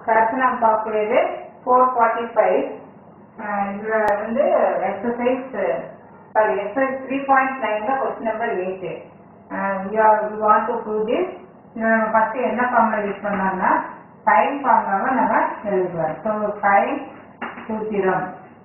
first நம்ம பார்க்கக்கூடியது four forty five இதில் வந்து exercise sorry exercise three point நைனில் question number eight you want to prove this இதில் நம்ம ஃபஸ்ட்டு என்ன ஃபார்முலா யூஸ் பண்ணலாம்னா டைம் ஃபார்முலாவை நம்ம எழுதுவோம் ஸோ டைம் சூத்திரம்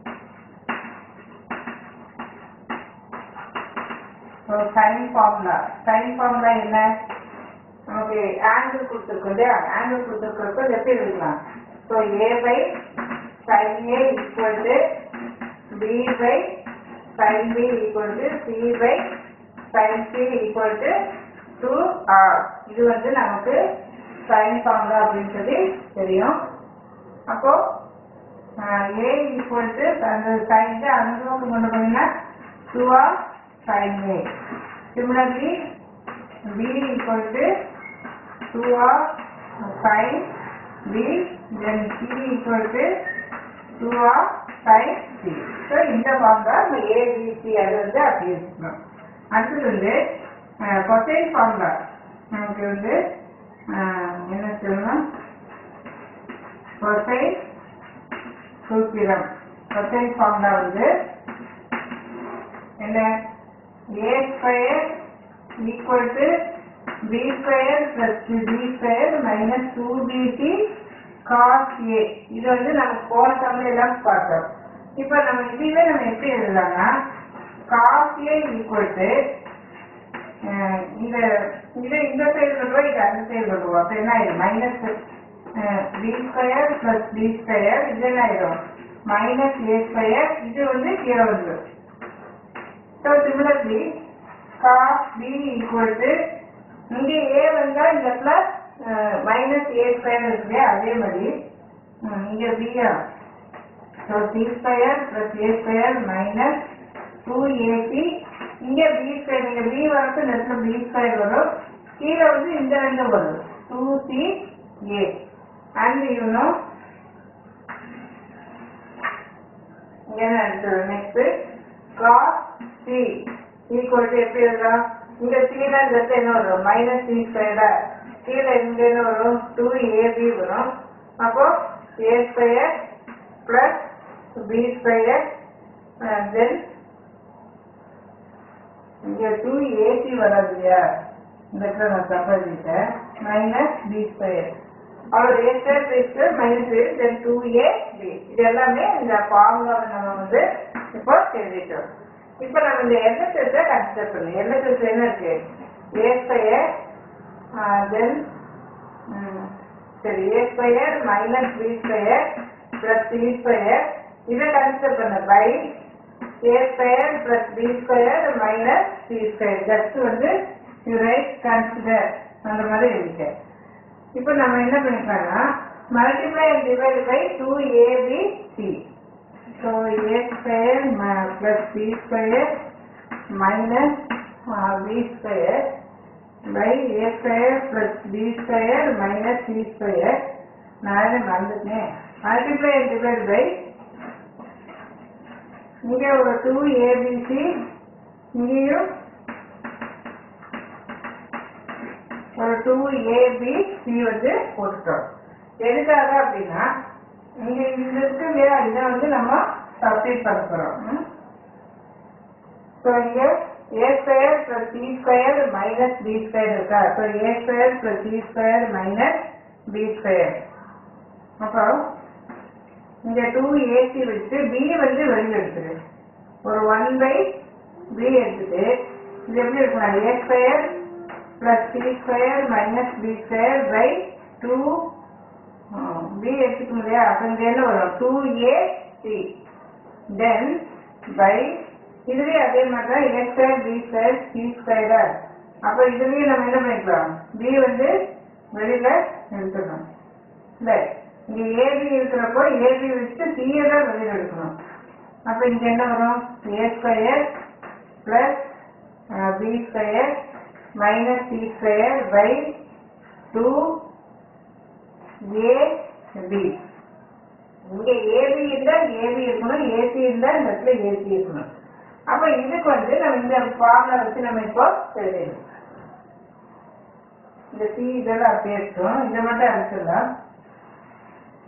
so time formula time formula என்ன நமக்கு ஆங்கிள் கொடுத்துருக்கு இல்லையா ஆங்கிள் கொடுத்துருக்கிறப்ப இதை எப்படி எழுதலாம் so a by sine a equal to b by sine b equal to c by sine c equal to two r இது வந்து நமக்கு சைன் ஃபார்முலா அப்படின்னு சொல்லி தெரியும் அப்போ ஏ ஈக்குவல் டு அந்த சைன் அந்த பக்கம் கொண்டு போனீங்கன்னா two r sine a similarly b equal to 2 of sin b then c equal to 2 of sin c so இந்த ஃபார்ம் தான் நம்ம a b c அது வந்து அப்படி இருக்கணும் அடுத்தது வந்து கொசைன் ஃபார்முலா நமக்கு வந்து அஹ், என்ன சொல்லணும் கொசைன் சூத்திரம் கொசைன் ஃபார்முலா வந்து என்ன a square equal to b square plus b square minus 2bt cos a இது வந்து நம்ம போன சமயம் எல்லாம் பார்த்தோம் இப்போ நம்ம இதுவே நம்ம எப்படி எழுதலாம்னா cos a equal to அஹ், இந்த இது இந்த சைடு கொண்டு இது அந்த சைடு கொண்டு போவோம் அப்போ என்ன ஆயிடும் minus b square plus b square இது என்ன ஆயிடும் மைனஸ் ஏ ஸ்கொயர் இது வந்து கீழே வந்துடும் so similarly cos b equal to இங்கே a வந்தா இந்த பிளஸ் மைனஸ் ஏ ஸ்கொயர் இருக்கு இல்லையா அதே மாதிரி ம், இங்க b ஆ so c square plus a square minus two ac இங்க பி ஸ்கொயர் நீங்க பி வரப்ப இந்த இடத்துல பி ஸ்கொயர் வரும் கீழே வந்து இந்த ரெண்டு வரும் two c a and you know என்ன அடுத்தது next cos c equal to எப்படி எழுதலாம் இங்க கீழே இந்த இடத்துல என்ன வரும் மைனஸ் சி ஸ்கொயர்டா கீழே இங்க என்ன வரும் டூ ஏபி வரும் அப்போ a square plus b square then இங்க டூ ஏசி வராது இல்லையா இந்த இடத்துல நான் தப்பா எழுதிட்டேன் மைனஸ் பி ஸ்கொயர் அவ்வளோ a square b square minus b then two a b இது எல்லாமே இந்த ஃபார்முலாவை நம்ம வந்து இப்போ எழுதிட்டோம் இப்போ நம்ம இந்த எல்எஸ்எஸ் கன்சிடர் பண்ணணும் எல்எஸ்எஸ் என்ன இருக்கு ஏ ஸ்கொயர் தென் சரி a square minus b square plus c square இதை கன்சிடர் பண்ண by a square plus b square minus c square just வந்து யூ ரைட் கன்சிடர் அந்த மாதிரி எழுதிட்டேன் இப்போ நம்ம என்ன பண்ணிக்கலாம்னா multiply and divide by two abc so a square plus b square minus b square by a square plus b square minus c square நான் மறந்துட்டேன் மல்டிப்ளை அண்ட் டிவைட் பை இங்கே ஒரு டூ ஏபிசி இங்கேயும் ஒரு டூ ஏபி சி வந்து போட்டுட்டோம் எதுக்காக அப்படின்னா இங்க இது இருக்கு இல்லையா இதை வந்து நம்ம சப்ஸ்டிட் பண்ண போறோம் ஸோ இங்க a square plus c square minus b square இருக்கா so a square plus c square minus b square அப்புறம் இங்க டூ ஏசி வச்சு பி வந்து வெளியே எடுத்துரு ஒரு ஒன் பை பி எடுத்துட்டு இது எப்படி இருக்கணும் a square plus c square minus b square by two b எடுத்துக்கணும் இல்லையா அப்போ இங்க என்ன வரும் two a c then by இதுவே அதே மாதிரி தான் a square b square c ஸ்கொயரா அப்போ இதுலயும் நம்ம என்ன பண்ணிக்கலாம் பி வந்து வெளியில எடுத்துக்கணும் இல்லை இங்க ஏபி இருக்கிறப்போ ஏபி வச்சு சிஏ தான் வெளியில எடுக்கணும் அப்போ இங்க என்ன வரும் a square plus b square minus c square by two a b இங்க ஏபி இருந்தா ஏபி இருக்கணும் ஏசி இருந்தா இந்த இடத்துல ஏசி இருக்கணும் அப்ப இதுக்கு வந்து நம்ம இந்த ஃபார்முலா வச்சு நம்ம இப்போ எழுதணும் இந்த சி இதெல்லாம் அப்படியே இருக்கும் இதை மட்டும் அடிச்சிடலாம்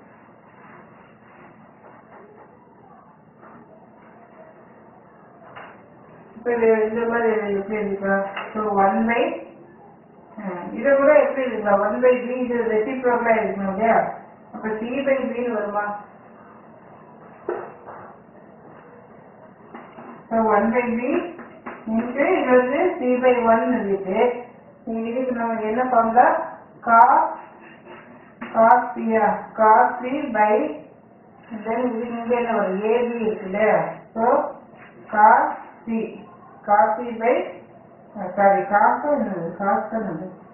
இப்போ இது இந்த மாதிரி எப்படி எழுதிக்கலாம் ஸோ ஒன் பை இதை கூட எப்படி எழுதிக்கலாம் ஒன் பை பி இது ரெசிப்ரோக்கலாக இருக்கணும் இல்லையா அப்போ சி பை பின்னு வருமா so one by b into இது வந்து சி பை ஒன் எழுதிட்டு நீங்கள் இதுக்கு நம்ம என்ன பண்ணலாம் காஸ் காஸ் பியா காஸ் பி பை தென் இது இங்கே என்ன வரும் ஏபி இருக்குல்ல so cos c cos c by sorry காசு என்னது காசு தான்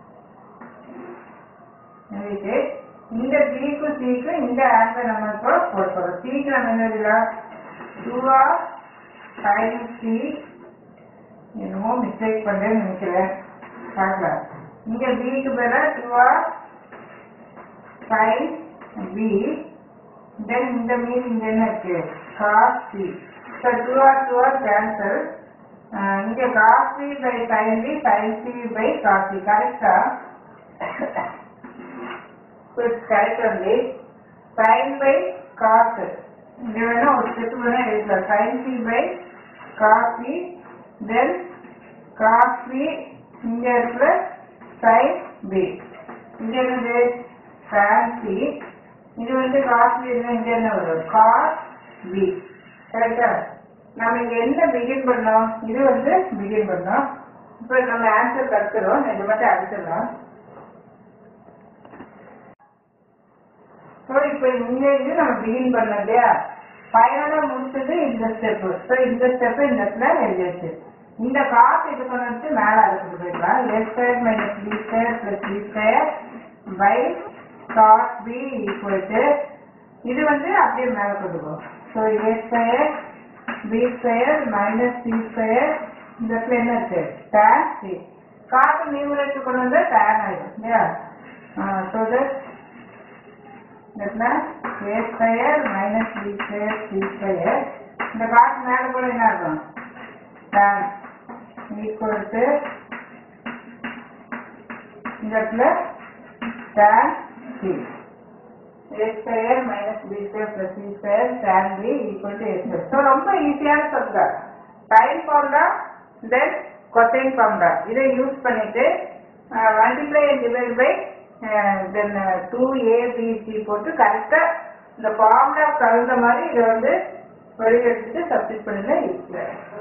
எழுதிட்டு இந்த பிக்கும் சிக்கும் இந்த ஆன்சர் நம்ம இப்போ போட போகிறோம் சிக்கு நம்ம என்ன எழுதலாம் டூ ஆர் sin சி என்னமோ மிஸ்டேக் பண்ணுறேன்னு நினைக்கிறேன் பார்க்கலாம் இங்க பிக்கு பதிலாக two r sin b then இந்த மீன் இங்க என்ன இருக்கு cos c so two r two r cancel இங்க cos c by sin b sin c by cos c கரெக்டா கரெக்ட் வந்து sin பை காஸ் இங்க வேணா ஒரு ஸ்டெப் வேணா எழுதலாம் sin c by cos c then cos c இங்க இருக்கிற sin பி இங்க என்னது tan சி இது வந்து காஸ் பி இங்க என்ன வரும் காஸ் பி கரெக்டா நம்ம இங்க என்ன பிகின் பண்ணோம் இது வந்து பிகின் பண்ணோம் இப்போ நம்ம ஆன்சர் கற்றுறோம் இது மட்டும் அடிச்சிடலாம் ஸோ இப்போ இந்த இது நம்ம பிகின் பண்ணோம் இல்லையா ஃபைனலாக முடிச்சது இந்த ஸ்டெப்பு ஸோ இந்த ஸ்டெப்பு இந்த இடத்துல எழுதியாச்சு இந்த காசு இது பண்ணிட்டு மேலே அதுக்கு போயிடலாம் a square minus b square plus b square by cos b equal to இது வந்து அப்படியே மேலே கொண்டு போகும் so a square b square minus c square இந்த இடத்துல என்ன இருக்கு டேன் சி காசு நியூமரேட்டர் கொண்டு வந்தா டேன் ஆயிடும் இல்லையா ஸோ தட் இதுல a square minus b square c square இந்த காசு மேலே கூட என்ன ஆகும் tan ஈக்குவல் டு இந்த இடத்துல tan c a square minus b square plus c square tan b equal to a square so ரொம்ப ஈஸியான சொல்லுங்க sine formula then cosine formula இதை யூஸ் பண்ணிட்டு multiply and divide by then two a b c போட்டு கரெக்டாக இந்த formula தகுந்த மாதிரி இதை வந்து வெளியெடுத்துட்டு சப்ஸ்டிட் பண்ணுங்க ஈஸியாக